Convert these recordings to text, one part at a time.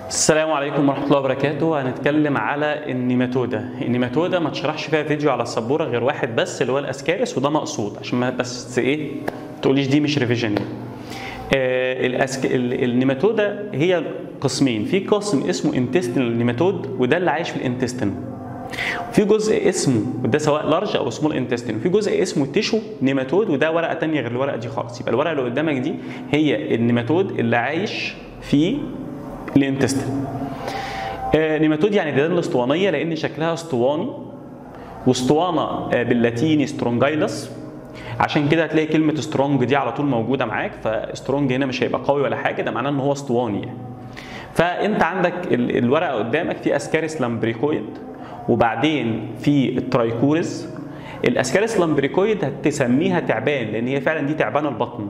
السلام عليكم ورحمة الله وبركاته هنتكلم على النيماتودا النيماتودا ما تشرحش فيها فيديو على السبورة غير واحد بس اللي هو الاسكارس وده مقصود عشان ما بس ايه تقوليش دي مش ريفيجن يعني. آه الأسك... ال- النيماتودا هي قسمين في قسم اسمه انتستينال نيماتود وده اللي عايش في الانتستين في جزء اسمه وده سواء لارج او سمول انتستين وفي جزء اسمه تيشو نيماتود وده ورقه تانية غير الورقه دي خالص يبقى الورقه اللي قدامك دي هي النيماتود اللي عايش في الانتستين آه نيماتود يعني ديدان الاسطوانيه لان شكلها اسطواني واسطوانه آه باللاتيني سترونجايلس عشان كده هتلاقي كلمه سترونج دي على طول موجوده معاك فسترونج هنا مش هيبقى قوي ولا حاجه ده معناه ان هو اسطواني يعني. فانت عندك ال- الورقه قدامك في اسكاريس لامبريكويد وبعدين في الترايكوريز الاسكاريس لامبريكويد هتسميها تعبان لان هي فعلا دي تعبان البطن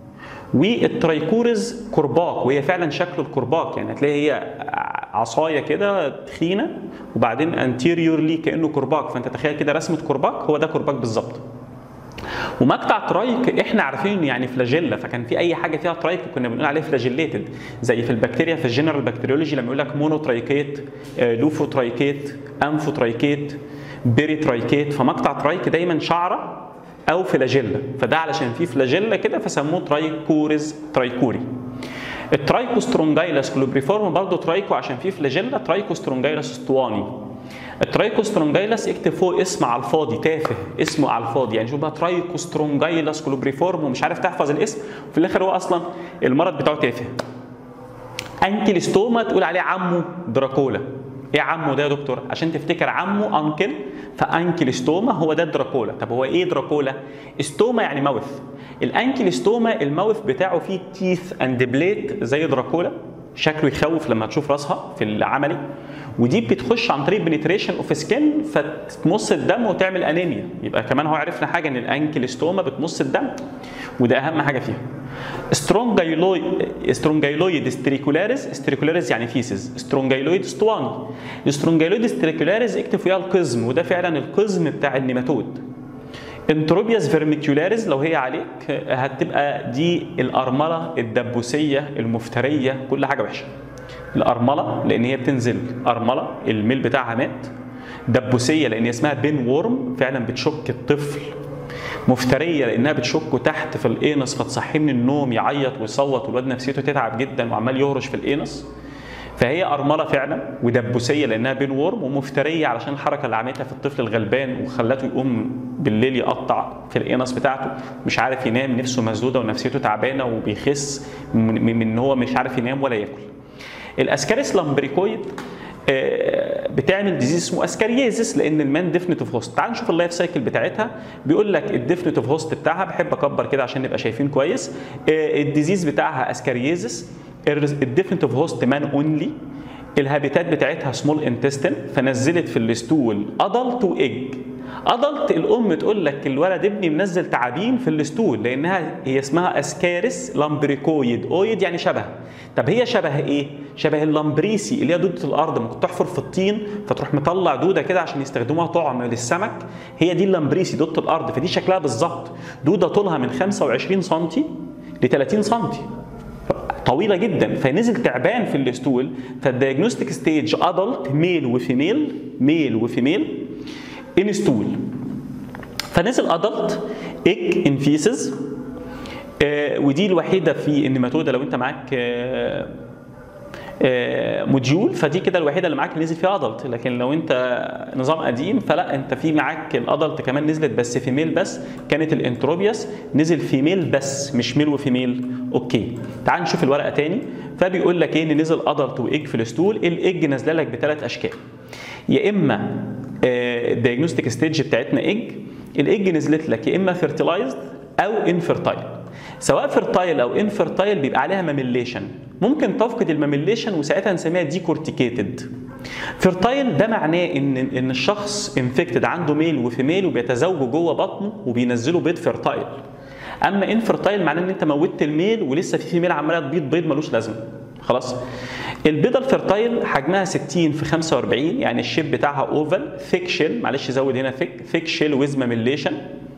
والترايكوريز كرباك وهي فعلا شكل الكرباك يعني هتلاقي هي عصايه كده تخينه وبعدين انتيريورلي كانه كرباك فانت تخيل كده رسمه كرباك هو ده كرباك بالظبط ومقطع ترايك احنا عارفين انه يعني فلاجيلا فكان في اي حاجه فيها ترايك كنا بنقول عليه فلاجيليتد زي في البكتيريا في الجنرال بكتيريولوجي لما يقول لك مونوترايكيت آه، لوفوترايكيت انفوترايكيت بيريترايكيت فمقطع ترايك دايما شعره او فلاجيلا فده علشان فيه فلاجيلا كده فسموه ترايكوريز ترايكوري الترايكوسترونجايلس كلوبريفورم برضه ترايكو عشان فيه فلاجيلا ترايكوسترونجايلس اسطواني الترايكوسترونجايلس اكتب فوق اسم على الفاضي تافه اسمه على الفاضي يعني شوف بقى ترايكوسترونجايلس كلوبريفورم ومش عارف تحفظ الاسم وفي الاخر هو اصلا المرض بتاعه تافه انكيلستوما تقول عليه عمه دراكولا ايه عمه ده يا دكتور عشان تفتكر عمه انكل فانكيلستوما هو ده دراكولا طب هو ايه دراكولا استوما يعني ماوث الانكيلستوما الماوث بتاعه فيه تيث اند بليت زي دراكولا شكله يخوف لما تشوف راسها في العملي ودي بتخش عن طريق بنتريشن اوف سكين فتمص الدم وتعمل انيميا يبقى كمان هو عرفنا حاجه ان الانكيلستوما بتمص الدم وده اهم حاجه فيها سترونجايلويد سترونجايلويد ستريكولاريز ستريكولاريز يعني فيسز سترونجايلويد اسطواني السترونجايلويد ستريكولاريز اكتب فيها القزم وده فعلا القزم بتاع النيماتود انتروبياس فيرميكيولاريز لو هي عليك هتبقى دي الارمله الدبوسيه المفتريه كل حاجه وحشه الارمله لان هي بتنزل ارمله الميل بتاعها مات دبوسيه لان هي اسمها بين وورم فعلا بتشك الطفل مفتريه لانها بتشكه تحت في الانس فتصحيه من النوم يعيط ويصوت والواد نفسيته تتعب جدا وعمال يهرش في الانس فهي أرملة فعلا ودبوسية لأنها بين وورم ومفترية علشان الحركة اللي عملتها في الطفل الغلبان وخلته يقوم بالليل يقطع في القنص بتاعته مش عارف ينام نفسه مسدودة ونفسيته تعبانة وبيخس من من إن هو مش عارف ينام ولا ياكل. الأسكاريس لامبريكويد آه، بتعمل ديزيز اسمه اسكاريازيس لان المان ديفنتيف هوست تعال نشوف اللايف سايكل بتاعتها بيقول لك الديفنتيف هوست بتاعها بحب اكبر كده عشان نبقى شايفين كويس آه، الديزيز بتاعها اسكاريازيس الديفنتيف هوست مان اونلي الهابيتات بتاعتها سمول انتستين فنزلت في الستول ادلت وايج ادلت الام تقول لك الولد ابني منزل تعابين في الستول لانها هي اسمها اسكاريس لامبريكويد اويد يعني شبه طب هي شبه ايه شبه اللامبريسي اللي هي دوده الارض ممكن تحفر في الطين فتروح مطلع دوده كده عشان يستخدموها طعم للسمك هي دي اللامبريسي دوده الارض فدي شكلها بالظبط دوده طولها من 25 سم ل 30 سم طويله جدا فنزل تعبان في الاستول فالدياجنوستيك ستيج ادلت ميل وفيميل ميل وفيميل ان ستول فنزل ادلت ايج ان فيسز آه ودي الوحيده في النيماتودا لو انت معاك آه آه موديول فدي كده الوحيده اللي معاك اللي نزل فيها ادلت لكن لو انت نظام قديم فلا انت في معاك الادلت كمان نزلت بس فيميل بس كانت الانتروبياس نزل فيميل بس مش ميل وفيميل اوكي تعال نشوف الورقه تاني فبيقول لك ايه ان نزل ادلت وايج في الستول الايج نازله لك بثلاث اشكال يا اما الدياجنوستيك ستيج بتاعتنا ايج الايج نزلت لك يا اما فيرتلايزد او انفيرتايل سواء فيرتايل او انفيرتايل بيبقى عليها ماميليشن ممكن تفقد الماميليشن وساعتها نسميها ديكورتيكيتد فيرتايل ده معناه ان ان الشخص انفكتد عنده ميل وفيميل وبيتزوجوا جوه بطنه وبينزلوا بيض فيرتايل اما انفيرتايل معناه ان انت موتت الميل ولسه في فيميل عماله تبيض بيض ملوش لازمه خلاص البيضه الفيرتايل حجمها 60 في 45 يعني الشيب بتاعها اوفال ثيك شيل معلش زود هنا ثيك ثيك شيل ويز ماميليشن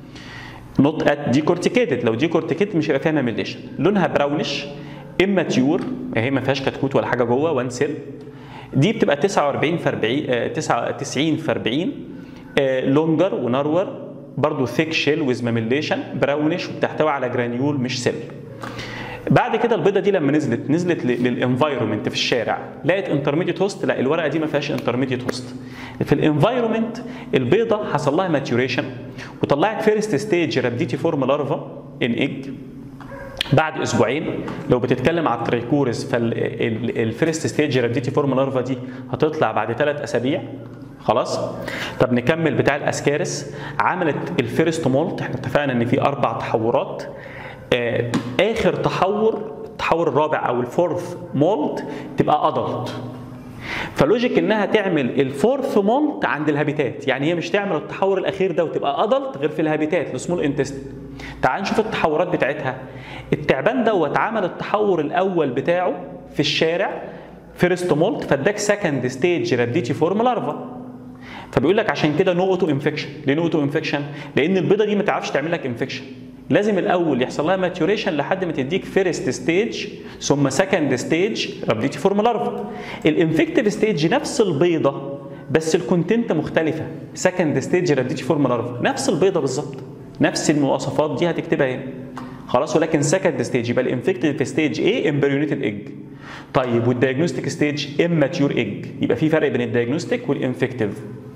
نوت ات ديكورتيكيتد لو ديكورتيكيتد مش هيبقى فيها ماميليشن لونها براونش اماتيور هي ما فيهاش كتكوت ولا حاجه جوه وان سيل دي بتبقى 49 في 40 آه، 90 في 40 لونجر ونارور برضه ثيك شيل ويز ماميليشن براونش وبتحتوي على جرانيول مش سيل بعد كده البيضه دي لما نزلت نزلت للانفايرمنت في الشارع لقت انترميديت هوست لا الورقه دي ما فيهاش انترميديت هوست في الانفايرمنت البيضه حصل لها ماتيوريشن وطلعت فيرست ستيج رابديتي فورم لارفا ان ايج بعد اسبوعين لو بتتكلم على التريكورس فالفيرست ستيج رابديتي فورم لارفا دي هتطلع بعد ثلاث اسابيع خلاص طب نكمل بتاع الاسكارس عملت الفيرست مولت احنا اتفقنا ان في اربع تحورات آه، اخر تحور التحور الرابع او الفورث مولت تبقى ادلت فلوجيك انها تعمل الفورث مولت عند الهابيتات يعني هي مش تعمل التحور الاخير ده وتبقى ادلت غير في الهابيتات السمول انتست تعال نشوف التحورات بتاعتها التعبان دوت عمل التحور الاول بتاعه في الشارع فيرست مولت فاداك سكند ستيج رابديتي فورم لارفا فبيقول لك عشان كده نو اوتو انفكشن ليه نو اوتو انفكشن لان البيضه دي ما تعرفش تعمل لك انفكشن لازم الاول يحصل لها ماتيوريشن لحد ما تديك فيرست ستيج ثم سكند ستيج رابديتي فورم لارفا الانفكتيف ستيج نفس البيضه بس الكونتنت مختلفه سكند ستيج رابديتي فورم لارفا نفس البيضه بالظبط نفس المواصفات دي هتكتبها هنا خلاص ولكن سكند ستيج يبقى الانفكتيف ستيج ايه امبريونيتد ايج طيب والدايجنوستيك ستيج اماتيور ايج يبقى في فرق بين الدايجنوستيك والانفكتيف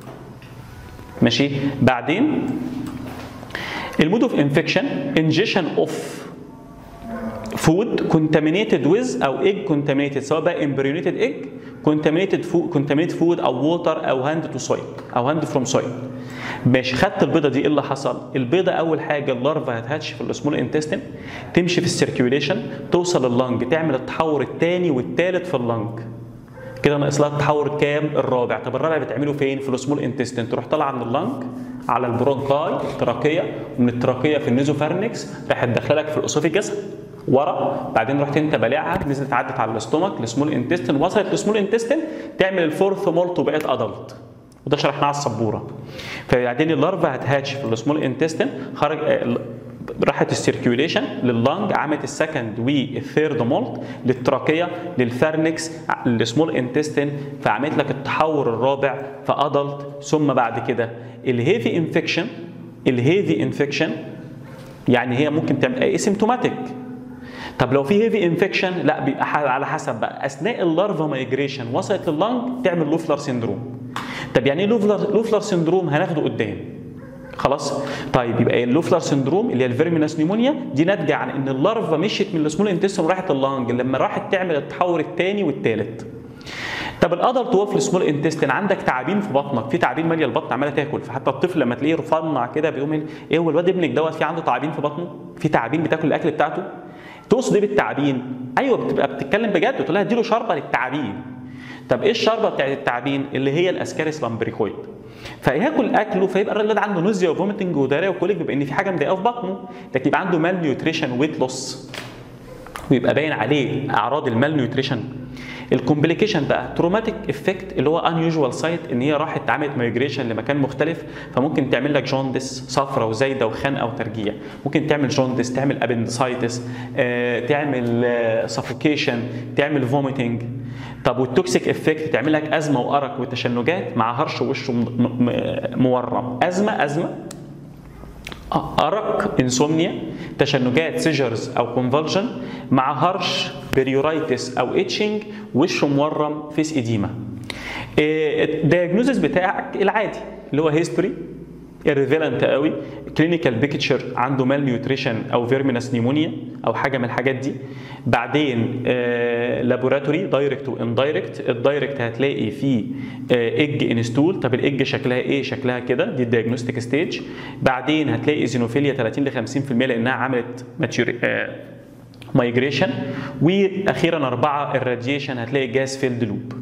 ماشي بعدين المود اوف انفكشن انجيشن اوف فود كونتامينيتد ويز او ايج كونتامينيتد سواء بقى امبريونيتد ايج كونتامينيتد فود كونتامينيتد فود او ووتر او هاند تو سويل او هاند فروم سويل ماشي خدت البيضه دي ايه اللي حصل؟ البيضه اول حاجه اللارفا هتهاتش في السمول انتستين تمشي في السيركيوليشن توصل اللنج تعمل التحور الثاني والثالث في اللنج كده ناقص لها التحور كام؟ الرابع، طب الرابع بتعمله فين؟ في السمول انتستين تروح طالعه من اللنج على البرونكاي التراكيه ومن التراكيه في النيزوفارنكس راحت داخله لك في الاسوفيجاس ورا بعدين رحت انت بالعها نزلت عدت على الاستومك السمول انتستين وصلت للسمول انتستين تعمل الفورث مولت وبقت ادلت وده شرحناه على السبوره فبعدين اللارفا هتهاتش في السمول انتستين خرج آه، راحت السيركيوليشن لللنج عملت السكند والثيرد مولت للتراكيه للفارنكس للسمول انتستين فعملت لك التحور الرابع فادلت ثم بعد كده الهيفي انفكشن الهيفي انفكشن يعني هي ممكن تعمل اسيمتوماتيك طب لو في هيفي انفكشن لا بيبقى ح- على حسب بقى اثناء اللارفا مايجريشن وصلت لللنج تعمل لوفلر سندروم طب يعني ايه لوفلر لوفلر سندروم هناخده قدام خلاص طيب يبقى اللوفلر سندروم اللي هي الفيرمينس نيمونيا دي ناتجه عن ان اللارفا مشيت من السمول انتستين وراحت اللنج لما راحت تعمل التحور الثاني والثالث طب الادلت وهو في السمول انتستين عندك تعابين في بطنك في تعابين ماليه البطن عماله تاكل فحتى الطفل لما تلاقيه رفنع كده بيقوم ايه هو الواد ابنك دوت في عنده تعابين في بطنه في تعابين بتاكل الاكل بتاعته تقصد ايه بالتعابين ايوه بتبقى بتتكلم بجد تقول لها اديله شربه للتعابين طب ايه الشربه بتاعت التعابين اللي هي الاسكاريس لامبريكويد فياكل اكله فيبقى الولد عنده نوزيا وفوميتنج وداريه وكوليك بيبقى ان في حاجه مضايقاه في بطنه لكن يبقى عنده مال نيوتريشن ويت لوس ويبقى باين عليه اعراض المال نيوتريشن الكومبليكيشن بقى تروماتيك افكت اللي هو ان يوجوال سايت ان هي راحت عملت مايجريشن لمكان مختلف فممكن تعمل لك جوندس صفرة وزايده وخنقه وترجيع ممكن تعمل جوندس تعمل ابندسايتس آه، تعمل سفوكيشن تعمل فوميتنج طب والتوكسيك افكت تعمل لك ازمه وارق وتشنجات مع هرش وشه م- م- مورم ازمه ازمه ارق انسومنيا تشنجات سيجرز او كونفولجن مع هرش بريورايتس او اتشنج وشه مورم فيس اديما الدياجنوزس بتاعك العادي اللي هو هيستوري irrelevant قوي كلينيكال بيكتشر عنده مال نيوتريشن او فيرمينس نيمونيا او حاجه من الحاجات دي بعدين لابوراتوري دايركت واندايركت الدايركت هتلاقي فيه ايج انستول طب الايج شكلها ايه شكلها كده دي الدياجنوستيك ستيج بعدين هتلاقي زينوفيليا 30 ل 50% لانها عملت ماتيوري مايجريشن واخيرا اربعه الراديشن هتلاقي جاز فيلد لوب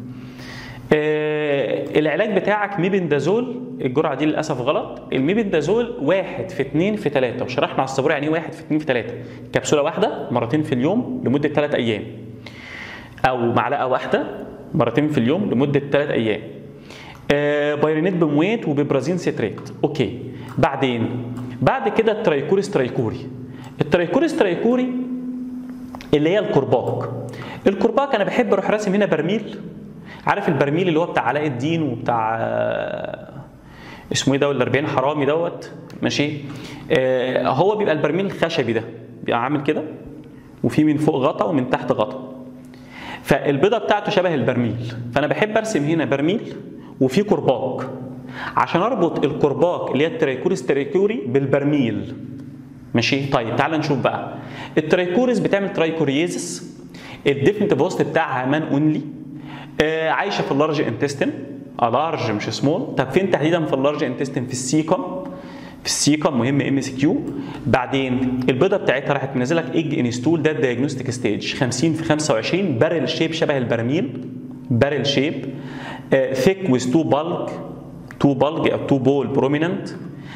آه، العلاج بتاعك ميبندازول الجرعه دي للاسف غلط الميبندازول واحد في اثنين في ثلاثه وشرحنا على السبوره يعني ايه واحد في اثنين في ثلاثه كبسوله واحده مرتين في اليوم لمده ثلاث ايام او معلقه واحده مرتين في اليوم لمده ثلاث ايام آه، بايرينيت بمويت وببرازين ستريت اوكي بعدين بعد كده الترايكوريس ترايكوري الترايكوريس ترايكوري اللي هي الكرباك الكرباك انا بحب اروح راسم هنا برميل عارف البرميل اللي هو بتاع علاء الدين وبتاع اسمه ايه ده ولا 40 حرامي دوت ماشي آه هو بيبقى البرميل الخشبي ده بيبقى عامل كده وفي من فوق غطا ومن تحت غطا فالبيضه بتاعته شبه البرميل فانا بحب ارسم هنا برميل وفي كرباج عشان اربط الكرباج اللي هي التريكوريس تريكوري بالبرميل ماشي طيب تعال نشوف بقى التريكوريس بتعمل ترايكوريزس الديفنتيف هوست بتاعها مان اونلي آه عايشه في اللارج انتستين لارج مش سمول طب فين تحديدا في اللارج انتستين في السيكم في السيكم مهم ام اس كيو بعدين البيضه بتاعتها راحت منزله لك ايج انستول ده الدايجنوستيك ستيج 50 في 25 بارل شيب شبه البرميل بارل شيب ثيك ويز تو بالك تو بالج او تو بول بروميننت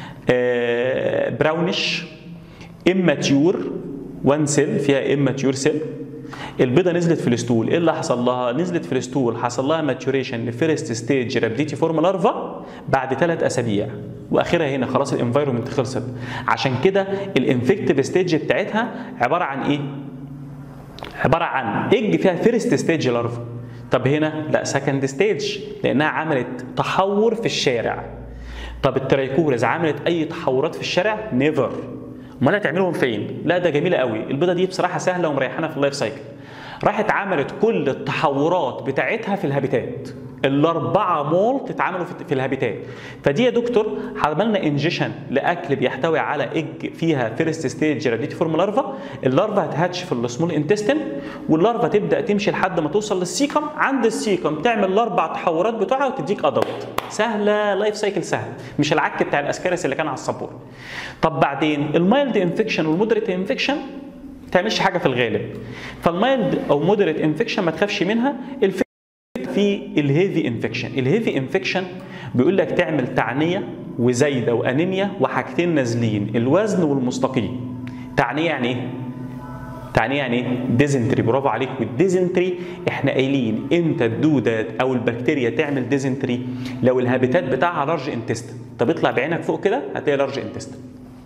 براونش اماتيور وان سيل فيها اماتيور سيل البيضه نزلت في الستول ايه اللي حصل لها نزلت في الستول حصل لها ماتوريشن لفيرست ستيج رابديتي فورم لارفا بعد ثلاث اسابيع واخرها هنا خلاص الانفايرمنت خلصت عشان كده الانفكتيف ستيج بتاعتها عباره عن ايه عباره عن ايج فيها فيرست ستيج لارفا طب هنا لا سكند ستيج لانها عملت تحور في الشارع طب الترايكوريز عملت اي تحورات في الشارع نيفر امال هتعملهم فين؟ لا ده جميله قوي، البيضه دي بصراحه سهله ومريحانا في اللايف سايكل. راحت عملت كل التحورات بتاعتها في الهابيتات. الاربعه مول تتعملوا في الهابيتات. فدي يا دكتور عملنا انجيشن لاكل بيحتوي على ايج فيها فيرست ستيج راديتي فورم لارفا، اللارفا هتهاتش في السمول انتستين واللارفا تبدا تمشي لحد ما توصل للسيكم، عند السيكم تعمل الاربع تحورات بتوعها وتديك ادلت. سهله لايف سايكل سهل، مش العك بتاع الاسكارس اللي كان على السبوره. طب بعدين المايلد انفكشن والمودريت انفكشن ما تعملش حاجه في الغالب فالمايلد او مودريت انفكشن ما تخافش منها الفكره في الهيفي انفكشن الهيفي انفكشن بيقول لك تعمل تعنيه وزايده وانيميا وحاجتين نازلين الوزن والمستقيم تعنيه يعني ايه تعنيه يعني ايه؟ ديزنتري برافو عليك والديزنتري احنا قايلين امتى الدوده او البكتيريا تعمل ديزنتري لو الهابيتات بتاعها لارج انتستين طب اطلع بعينك فوق كده هتلاقي لارج انتستين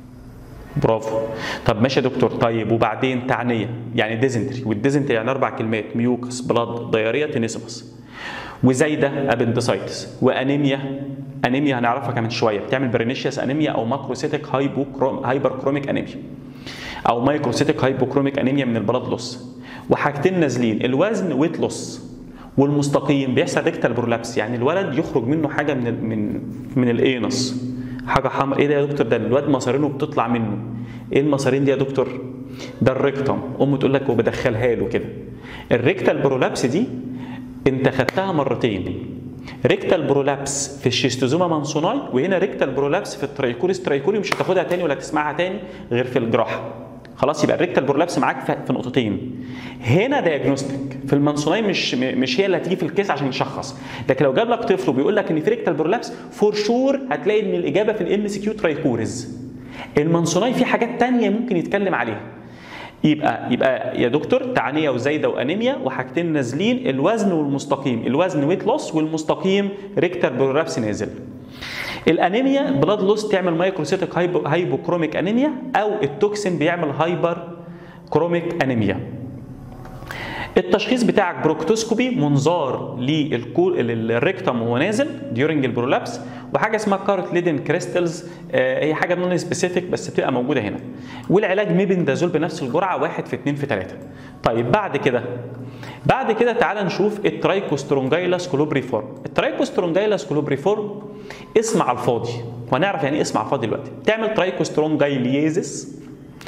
برافو طب ماشي يا دكتور طيب وبعدين تعنيه يعني ديزنتري والديزنتري يعني اربع كلمات ميوكس بلاد دياريه تينيسمس وزايده ابندسايتس وانيميا انيميا هنعرفها كمان شويه بتعمل برينيشياس انيميا او ماكروسيتك هايبوكروم هايبر كروميك انيميا او مايكروسيتك هايبوكروميك انيميا من البلاد لوس وحاجتين نازلين الوزن ويت لوس والمستقيم بيحصل ريكتال برولابس يعني الولد يخرج منه حاجه من ال من من الانس حاجه حمراء ايه ده يا دكتور ده الواد مصارينه بتطلع منه ايه المصارين دي يا دكتور ده الريكتم امه تقول لك وبدخلها له كده الريكتال برولابس دي انت خدتها مرتين ريكتال برولابس في الشيستوزوما مانسوناي وهنا ريكتال برولابس في الترايكوريس ترايكوري مش هتاخدها تاني ولا تسمعها تاني غير في الجراحه خلاص يبقى الريكتال برولابس معاك في نقطتين هنا دايجنوستيك في المنصوناي مش مش هي اللي هتيجي في الكيس عشان نشخص لكن لو جاب لك طفل وبيقول لك ان في ريكتال برولابس فور شور هتلاقي ان الاجابه في الام سي كيو ترايكوريز المنصوناي في حاجات تانية ممكن يتكلم عليها يبقى يبقى يا دكتور تعنيه وزايده وانيميا وحاجتين نازلين الوزن والمستقيم الوزن ويت لوس والمستقيم ريكتال برولابس نازل الانيميا بلاد لوس تعمل مايكروسيتك هايبو هايبوكروميك انيميا او التوكسين بيعمل هايبر كروميك انيميا التشخيص بتاعك بروكتوسكوبي منظار للريكتم وهو نازل ديورنج البرولابس وحاجه اسمها كارتليدين كريستلز آه هي حاجه نون سبيسيفيك بس بتبقى موجوده هنا والعلاج ميبندازول بنفس الجرعه 1 في 2 في 3 طيب بعد كده بعد كده تعال نشوف الترايكوسترونجايلاس كولوبريفورم الترايكوسترونجايلاس كولوبريفورم اسم على الفاضي وهنعرف يعني ايه اسم على الفاضي دلوقتي تعمل ترايكوسترونجايليزس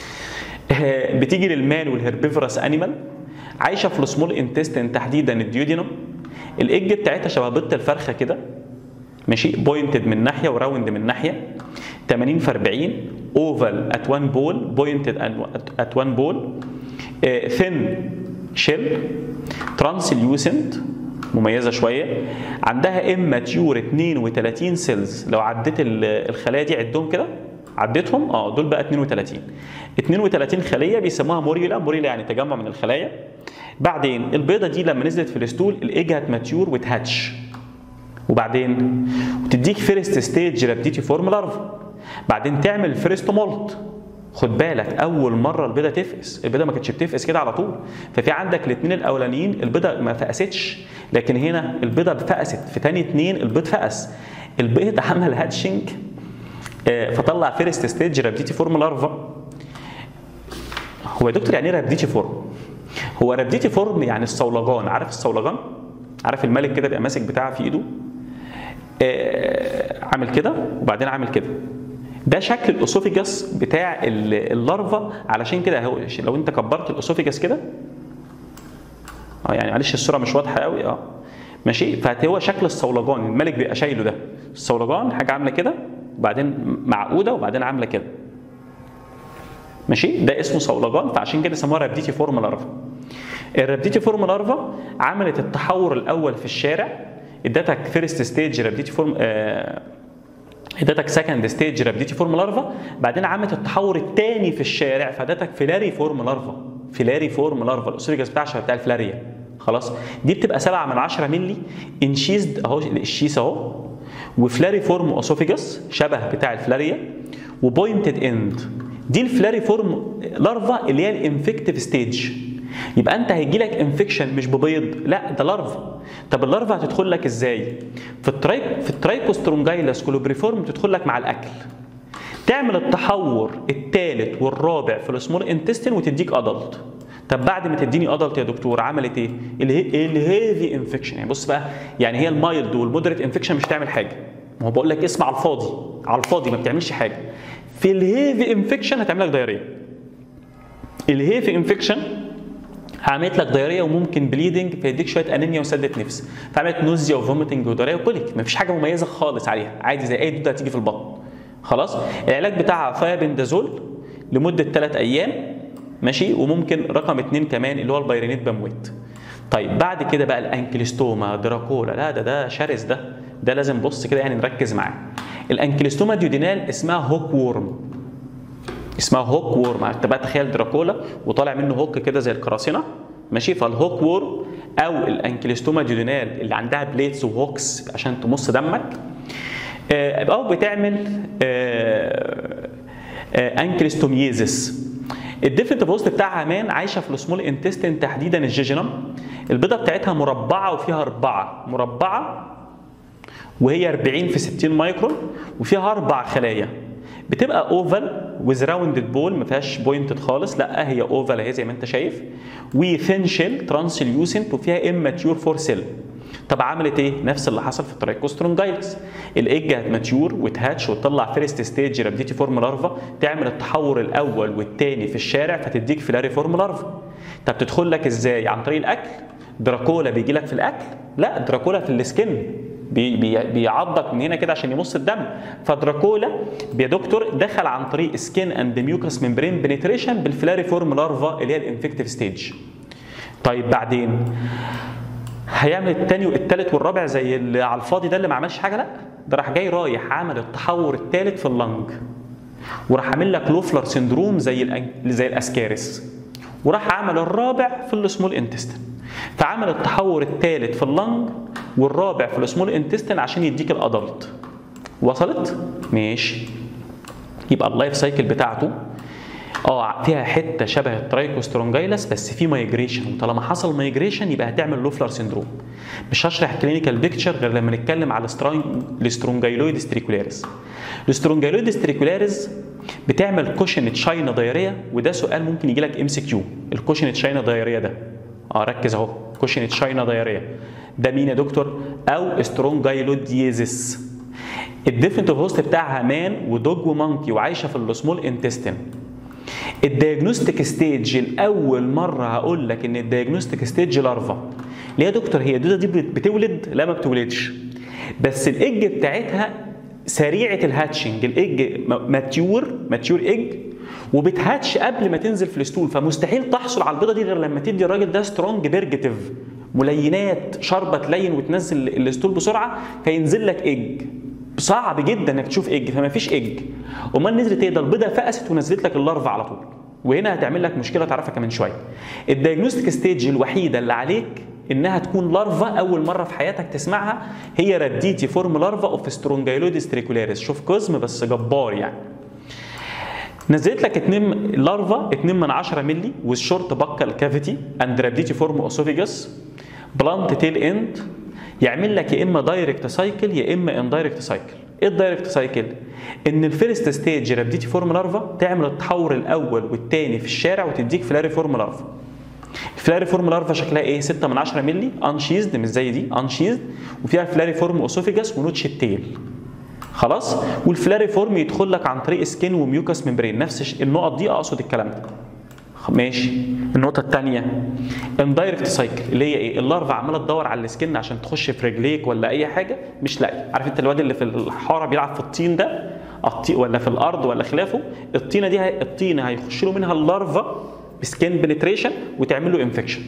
آه بتيجي للمان والهربيفرس انيمال عايشه في السمول انتستين تحديدا الديودينوم الايج بتاعتها شبه بيضه الفرخه كده ماشي بوينتد من ناحيه وراوند من ناحيه 80 في 40 اوفال ات وان بول بوينتد ات وان بول ثين شيل ترانسليوسنت مميزه شويه عندها اماتيور 32 سيلز لو عديت الخلايا دي عدهم كده عديتهم اه دول بقى 32 32 خليه بيسموها موريولا موريولا يعني تجمع من الخلايا بعدين البيضه دي لما نزلت في الستول الايج هتماتيور وتهاتش وبعدين وتديك فيرست ستيج رابديتي فورم لارفا بعدين تعمل فيرست مولت خد بالك اول مره البيضه تفقس البيضه ما كانتش بتفقس كده على طول ففي عندك الاثنين الاولانيين البيضه ما فقستش لكن هنا البيضه فقست في تاني اثنين البيض فقس البيض عمل هاتشنج آه، فطلع فيرست ستيج رابديتي فورم لارفا هو يا دكتور يعني ايه رابديتي فورم هو رابديتي فورم يعني الصولجان عارف الصولجان عارف الملك كده بيبقى ماسك بتاعه في ايده آه، عامل كده وبعدين عامل كده ده شكل الاسوفيجاس بتاع ال- اللارفا علشان كده هو لو انت كبرت الاسوفيجاس كده اه يعني معلش الصوره مش واضحه قوي اه ماشي فهو شكل الصولجان الملك بيبقى شايله ده الصولجان حاجه عامله كده وبعدين معقوده وبعدين عامله كده ماشي ده اسمه صولجان فعشان كده سموها رابديتي فورم لارفا الرابديتي فورم لارفا عملت التحور الاول في الشارع ادتك فيرست ستيج رابديتي فورم آه ادتك سكند ستيج رابديتي فورم لارفا بعدين عملت التحور الثاني في الشارع فادتك فيلاري فورم لارفا فيلاري فورم لارفا الاسوريجاس بتاع شبه بتاع الفلاريا خلاص دي بتبقى 7 من 10 مللي انشيزد اهو الشيس اهو وفلاري فورم اسوفيجاس شبه بتاع الفلاريا وبوينتد اند دي الفلاري فورم لارفا اللي هي الانفكتيف ستيج يبقى انت هيجي لك انفكشن مش ببيض لا ده لارفا طب اللارفا هتدخل لك ازاي في الترايك في الترايكوسترونجايلس كولوبريفورم تدخل لك مع الاكل تعمل التحور الثالث والرابع في السمول انتستين وتديك ادلت طب بعد ما تديني ادلت يا دكتور عملت ايه الهي- الهيفي انفكشن يعني بص بقى يعني هي المايلد والمودريت انفكشن مش تعمل حاجه ما هو بقول لك اسمع على الفاضي على الفاضي ما بتعملش حاجه في الهيفي انفكشن هتعمل لك دايريه الهيفي انفكشن عملت لك دايريه وممكن بليدنج فيديك شويه انيميا وسده نفس فعملت نوزيا وفوميتنج ودايريه وكوليك مفيش حاجه مميزه خالص عليها عادي زي اي دوده هتيجي في البطن خلاص العلاج بتاعها فايبندازول لمده 3 ايام ماشي وممكن رقم اثنين كمان اللي هو البايرينيت بامويت طيب بعد كده بقى الانكليستوما دراكولا لا ده ده شرس ده ده لازم بص كده يعني نركز معاه الانكليستوما ديودينال اسمها هوك وورم اسمها هوك وورم انت بقى تخيل دراكولا وطالع منه هوك كده زي القراصنه ماشي فالهوك وورم او الانكليستوما ديودينال اللي عندها بليتس وهوكس عشان تمص دمك آه، او بتعمل آه، آه، انكليستوميزيس الديفنت بوست بتاعها مان عايشه في السمول انتستين تحديدا الجيجينم البيضه بتاعتها مربعه وفيها اربعه مربعه وهي 40 في 60 مايكرون وفيها اربع خلايا بتبقى اوفال ويز راوندد بول ما فيهاش بوينتد خالص لا هي اوفال اهي زي ما انت شايف وثين شيل ترانسليوسنت وفيها اماتيور فور سيل طب عملت ايه؟ نفس اللي حصل في الترايكوسترونجايلس الايج هتماتيور وتهاتش وتطلع فيرست ستيج رابديتي فورم لارفا تعمل التحور الاول والثاني في الشارع فتديك فيلاري فورم لارفا طب تدخل لك ازاي؟ عن طريق الاكل دراكولا بيجي لك في الاكل لا دراكولا في السكن بي بي بيعضك من هنا كده عشان يمص الدم فدراكولا يا دكتور دخل عن طريق سكين اند ميوكس ممبرين بنتريشن بالفلاري فورم لارفا اللي هي الانفكتيف ستيج طيب بعدين هيعمل التاني والتالت والرابع زي اللي على الفاضي ده اللي ما عملش حاجه لا ده راح جاي رايح عمل التحور التالت في اللنج وراح عامل لك لوفلر سندروم زي الأن- زي الاسكارس وراح عمل الرابع في السمول انتستين فعمل التحور الثالث في اللنج والرابع في السمول انتستين عشان يديك الادلت وصلت ماشي يبقى اللايف سايكل بتاعته اه فيها حته شبه الترايكوسترونجايلس بس في مايجريشن وطالما حصل مايجريشن يبقى هتعمل لوفلر سندروم مش هشرح كلينيكال بيكتشر غير لما نتكلم على الاسترونجايلويد ستريكولاريس الاسترونجايلويد ستريكولاريس بتعمل كوشن تشاينا دايريه وده سؤال ممكن يجي لك ام سي كيو الكوشن تشاينا دايريه ده اه ركز اهو كوشن تشاينا دايريه ده مين يا دكتور او استرونجايلوديزيس الديفنت هوست بتاعها مان ودوج ومونكي وعايشه في السمول انتستين الدياجنوستيك ستيج الاول مره هقول لك ان الدياجنوستيك ستيج لارفا ليه يا دكتور هي الدوده دي بتولد لا ما بتولدش بس الايج بتاعتها سريعه الهاتشنج الايج ماتيور ماتيور ايج وبتهاتش قبل ما تنزل في الستول فمستحيل تحصل على البيضه دي غير لما تدي الراجل ده سترونج بيرجتيف ملينات شربه تلين وتنزل الستول بسرعه فينزل لك ايج صعب جدا انك تشوف ايج فما فيش ايج امال نزلت ايه ده البيضه فقست ونزلت لك اللارفا على طول وهنا هتعمل لك مشكله تعرفها كمان شويه الدايجنوستيك ستيج الوحيده اللي عليك انها تكون لارفا اول مره في حياتك تسمعها هي راديتي فورم لارفا اوف سترونجايلوديس تريكولاريس شوف قزم بس جبار يعني نزلت لك اتنين لارفا 2 من 10 مللي والشورت بكال كافيتي اند رابيديتي فورم اوسوفيجاس بلانت تيل اند يعمل لك يا اما دايركت سايكل يا اما اندايركت سايكل ايه الدايركت سايكل ان الفيرست ستيج رابيديتي فورم لارفا تعمل التحور الاول والثاني في الشارع وتديك فلاري فورم لارفا الفلاري فورم لارفا شكلها ايه 6 من 10 مللي انشيزد مش زي دي انشيزد وفيها فلاري فورم اوسوفيجاس ونوتش التيل خلاص والفلاري فورم يدخل لك عن طريق سكين وميوكاس ممبرين نفس النقط دي اقصد الكلام ده ماشي النقطة الثانية اندايركت سايكل اللي هي ايه؟ اللارفا عمالة تدور على السكن عشان تخش في رجليك ولا أي حاجة مش لاقي، عارف أنت الواد اللي في الحارة بيلعب في الطين ده الطي ولا في الأرض ولا خلافه، الطينة دي هي... الطينة هيخش له منها اللارفا بسكين بنتريشن وتعمل له انفكشن.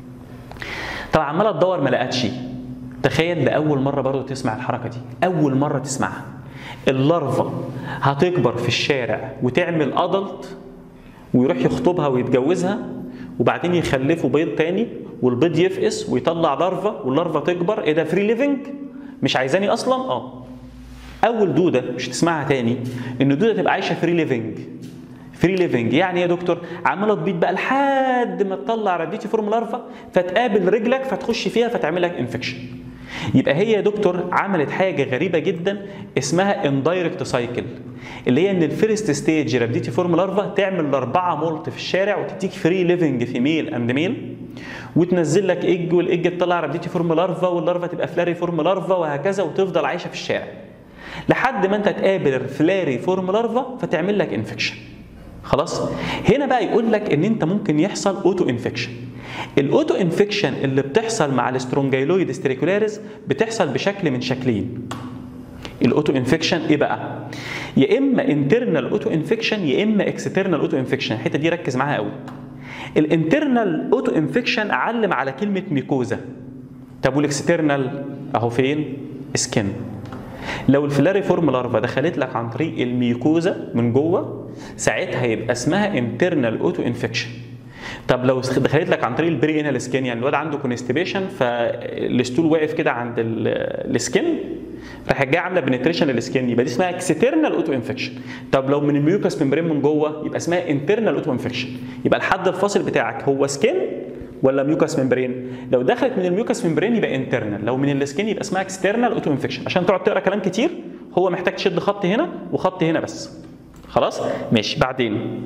طب عمالة تدور ما لقتش تخيل لأول مرة برضه تسمع الحركة دي، أول مرة تسمعها. اللارفا هتكبر في الشارع وتعمل ادلت ويروح يخطبها ويتجوزها وبعدين يخلفوا بيض تاني والبيض يفقس ويطلع لارفا واللارفا تكبر ايه ده فري ليفنج مش عايزاني اصلا اه اول دوده مش تسمعها تاني ان الدوده تبقى عايشه فري ليفنج فري ليفنج يعني ايه يا دكتور عماله تبيض بقى لحد ما تطلع راديتي فورم لارفا فتقابل رجلك فتخش فيها فتعمل لك انفكشن يبقى هي يا دكتور عملت حاجه غريبه جدا اسمها اندايركت سايكل اللي هي ان الفيرست ستيج رابديتي فورم لارفا تعمل الاربعه مولت في الشارع وتديك فري ليفنج في ميل اند ميل وتنزل لك ايج والايج تطلع رابديتي فورم لارفا واللارفا تبقى فلاري فورم لارفا وهكذا وتفضل عايشه في الشارع لحد ما انت تقابل الفلاري فورم لارفا فتعمل لك انفكشن خلاص هنا بقى يقول لك ان انت ممكن يحصل اوتو انفكشن الاوتو انفكشن اللي بتحصل مع الاسترونجايلويد ستريكولاريز بتحصل بشكل من شكلين الاوتو انفكشن ايه بقى يا اما انترنال اوتو انفكشن يا اما اكسترنال اوتو انفكشن الحته دي ركز معاها قوي الانترنال اوتو انفكشن علم على كلمه ميكوزا طب والاكسترنال اهو فين سكن لو الفلاري فورم لارفا دخلت لك عن طريق الميكوزا من جوه ساعتها يبقى اسمها انترنال اوتو انفكشن طب لو دخلت لك عن طريق البري انال سكين يعني الواد عنده كونستيبيشن فالستول واقف كده عند السكين راح جايه عامله بنتريشن للسكين يبقى دي اسمها اكسترنال اوتو انفكشن طب لو من الميوكاس ممبرين من جوه يبقى اسمها انترنال اوتو انفكشن يبقى الحد الفاصل بتاعك هو سكين ولا ميوكاس ممبرين لو دخلت من الميوكاس ممبرين يبقى انترنال لو من السكين يبقى اسمها اكسترنال اوتو انفكشن عشان تقعد تقرا كلام كتير هو محتاج تشد خط هنا وخط هنا بس خلاص ماشي بعدين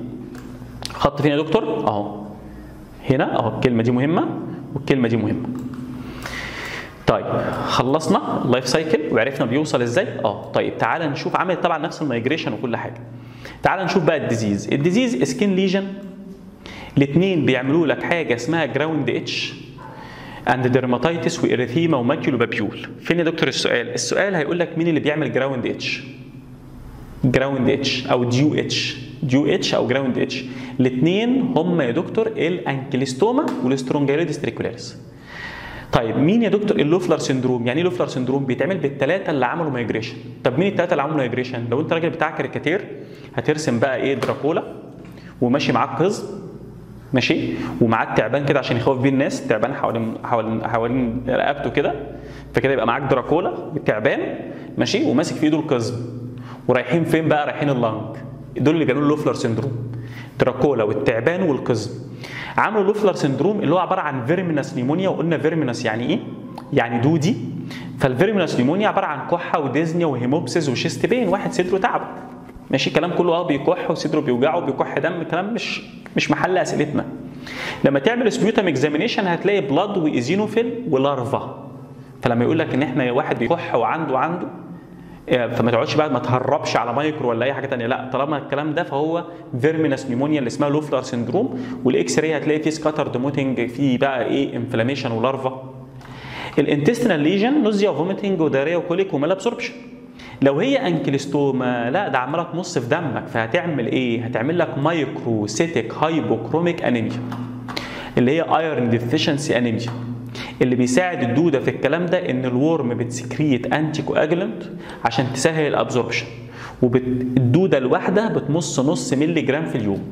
خط فين يا دكتور اهو هنا اهو الكلمه دي مهمه والكلمه دي مهمه طيب خلصنا اللايف سايكل وعرفنا بيوصل ازاي اه طيب تعال نشوف عملت طبعا نفس المايجريشن وكل حاجه تعال نشوف بقى الديزيز الديزيز سكين ليجن الاثنين بيعملوا لك حاجه اسمها جراوند اتش اند ديرماتيتس واريثيما وماكيولو بابيول فين يا دكتور السؤال السؤال هيقول لك مين اللي بيعمل جراوند اتش جراوند اتش او ديو اتش ديو اتش او جراوند اتش الاثنين هم يا دكتور الانكليستوما والاسترونجيريد ستريكولاريس طيب مين يا دكتور اللوفلر سندروم يعني ايه لوفلر سندروم بيتعمل بالثلاثه اللي عملوا مايجريشن طب مين الثلاثه اللي عملوا مايجريشن لو انت راجل بتاع كاريكاتير هترسم بقى ايه دراكولا وماشي معاك قزم ماشي ومعاك تعبان كده عشان يخوف بيه الناس تعبان حوالين حوالين حوالين رقبته كده فكده يبقى معاك دراكولا والتعبان ماشي وماسك في ايده القزم ورايحين فين بقى رايحين اللنج دول اللي بيعملوا لوفلر سندروم دراكولا والتعبان والقزم عملوا لوفلر سندروم اللي هو عباره عن فيرمينس نيمونيا وقلنا فيرمينس يعني ايه؟ يعني دودي فالفيرمينس نيمونيا عباره عن كحه وديزنيا وهيموبسيس وشيست بين واحد صدره تعب ماشي الكلام كله اه بيكح وصدره بيوجعه وبيكح دم كلام مش مش محل اسئلتنا لما تعمل سبيوتم اكزامينيشن هتلاقي بلاد وايزينوفيل ولارفا فلما يقول لك ان احنا واحد بيكح وعنده عنده فما تقعدش بقى ما تهربش على مايكرو ولا اي حاجه ثانيه لا طالما الكلام ده فهو فيرمينس نيمونيا اللي اسمها لوفلر سندروم والاكس راي هتلاقي فيه سكاتر موتنج فيه بقى ايه انفلاميشن ولارفا الانتستينال ليجن نوزيا وفوميتنج وداريا وكوليك ومال ابسوربشن لو هي انكليستوما لا ده عماله تمص في دمك فهتعمل ايه؟ هتعمل لك مايكروسيتيك هايبوكروميك انيميا اللي هي ايرون ديفيشنسي انيميا اللي بيساعد الدوده في الكلام ده ان الورم بتسكريت انتي كواجلنت عشان تسهل الابزوربشن والدوده الواحده بتمص نص مللي جرام في اليوم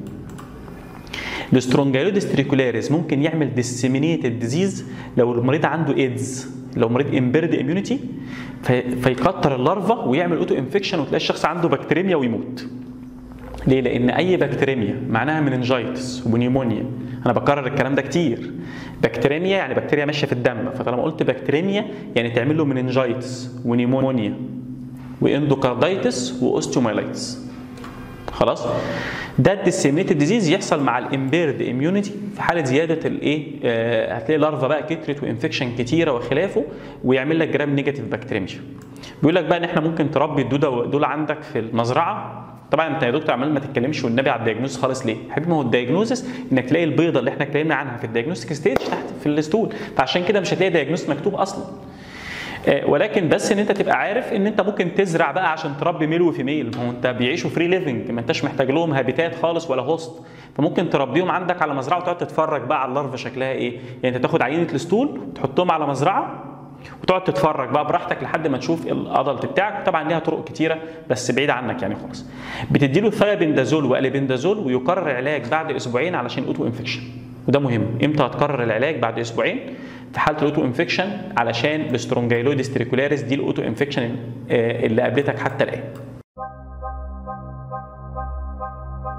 الاسترونجايلود ستريكولاريس ممكن يعمل ديسيمينيتد ديزيز لو المريض عنده ايدز لو مريض امبيرد اميونيتي فيكتر اللارفا ويعمل اوتو انفكشن وتلاقي الشخص عنده بكتيريميا ويموت ليه؟ لأن أي بكتيريميا معناها مننجايتس ونيمونيا أنا بكرر الكلام ده كتير بكتيريميا يعني بكتيريا ماشية في الدم فطالما قلت بكتيريميا يعني تعمل له مننجايتس ونيمونيا واندوكاردايتس واوستيومايلايتس خلاص ده الديسيمينيتد ديزيز يحصل مع الامبيرد اميونيتي في حاله زياده الايه آه هتلاقي لارفا بقى كترت وانفكشن كتيره وخلافه ويعمل لك جرام نيجاتيف بكتيريميا بيقول لك بقى ان احنا ممكن تربي الدوده دول عندك في المزرعه طبعا انت يا دكتور عمال ما تتكلمش والنبي على الدياجنوز خالص ليه؟ حبيبي ما هو الدياجنوزس انك تلاقي البيضه اللي احنا اتكلمنا عنها في الدياجنوستيك ستيج تحت في الستول فعشان كده مش هتلاقي دياجنوز مكتوب اصلا ولكن بس ان انت تبقى عارف ان انت ممكن تزرع بقى عشان تربي ميل وفيميل ما هو انت بيعيشوا فري ليفنج ما انتش محتاج لهم هابيتات خالص ولا هوست فممكن تربيهم عندك على مزرعه وتقعد تتفرج بقى على اللارفا شكلها ايه يعني انت تاخد عينه الستول وتحطهم على مزرعه وتقعد تتفرج بقى براحتك لحد ما تشوف الادلت بتاعك طبعا ليها طرق كتيره بس بعيد عنك يعني خالص بتدي له ثيابندازول والبندازول ويقرر علاج بعد اسبوعين علشان اوتو انفكشن وده مهم امتى هتكرر العلاج بعد اسبوعين في حاله الاوتو انفكشن علشان الاسترونجايلويدس تريكولاريس دي الاوتو انفكشن اللي قابلتك حتى الان